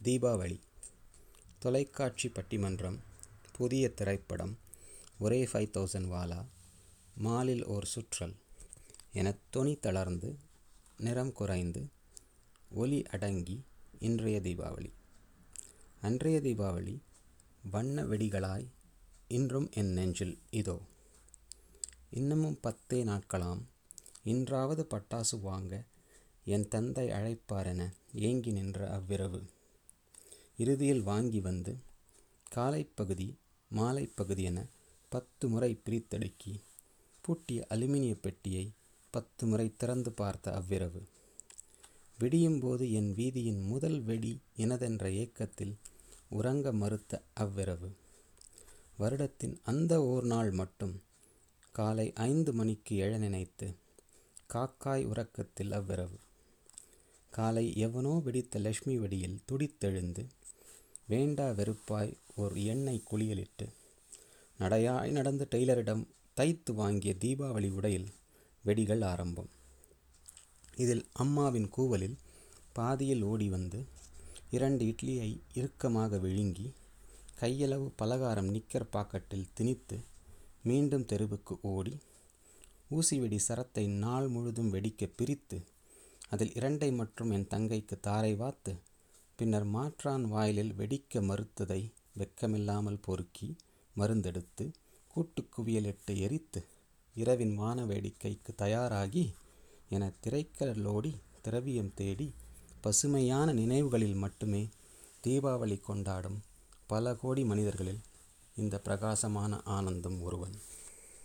தீபாவளி தொலைக்காட்சி பட்டிமன்றம் புதிய திரைப்படம் ஒரே ஃபைவ் தௌசண்ட் வாலா மாலில் ஓர் சுற்றல் என தொனி தளர்ந்து நிறம் குறைந்து ஒலி அடங்கி இன்றைய தீபாவளி அன்றைய தீபாவளி வண்ண வெடிகளாய் இன்றும் என் நெஞ்சில் இதோ இன்னமும் பத்தே நாட்களாம் இன்றாவது பட்டாசு வாங்க என் தந்தை அழைப்பாரென ஏங்கி நின்ற அவ்விரவு இறுதியில் வாங்கி வந்து காலைப்பகுதி மாலைப்பகுதி என பத்து முறை பிரித்தடுக்கி பூட்டிய அலுமினிய பெட்டியை பத்து முறை திறந்து பார்த்த அவ்விரவு விடியும் போது என் வீதியின் முதல் வெடி எனதென்ற ஏக்கத்தில் உறங்க மறுத்த அவ்விரவு வருடத்தின் அந்த ஓர் நாள் மட்டும் காலை ஐந்து மணிக்கு எழ நினைத்து காக்காய் உறக்கத்தில் அவ்விரவு காலை எவனோ வெடித்த லட்சுமி வெடியில் துடித்தெழுந்து வேண்டா வெறுப்பாய் ஓர் எண்ணெய் குளியலிட்டு நடையாய் நடந்து டெய்லரிடம் தைத்து வாங்கிய தீபாவளி உடையில் வெடிகள் ஆரம்பம் இதில் அம்மாவின் கூவலில் பாதியில் ஓடி வந்து இரண்டு இட்லியை இறுக்கமாக விழுங்கி கையளவு பலகாரம் நிக்கர் பாக்கெட்டில் திணித்து மீண்டும் தெருவுக்கு ஓடி ஊசி வெடி சரத்தை நாள் முழுதும் வெடிக்க பிரித்து அதில் இரண்டை மற்றும் என் தங்கைக்கு தாரை வாத்து பின்னர் மாற்றான் வாயிலில் வெடிக்க மறுத்ததை வெக்கமில்லாமல் பொறுக்கி மருந்தெடுத்து கூட்டுக்குவியலிட்டு எரித்து இரவின் வான வேடிக்கைக்கு தயாராகி என திரைக்கடலோடி திரவியம் தேடி பசுமையான நினைவுகளில் மட்டுமே தீபாவளி கொண்டாடும் பல கோடி மனிதர்களில் இந்த பிரகாசமான ஆனந்தம் ஒருவன்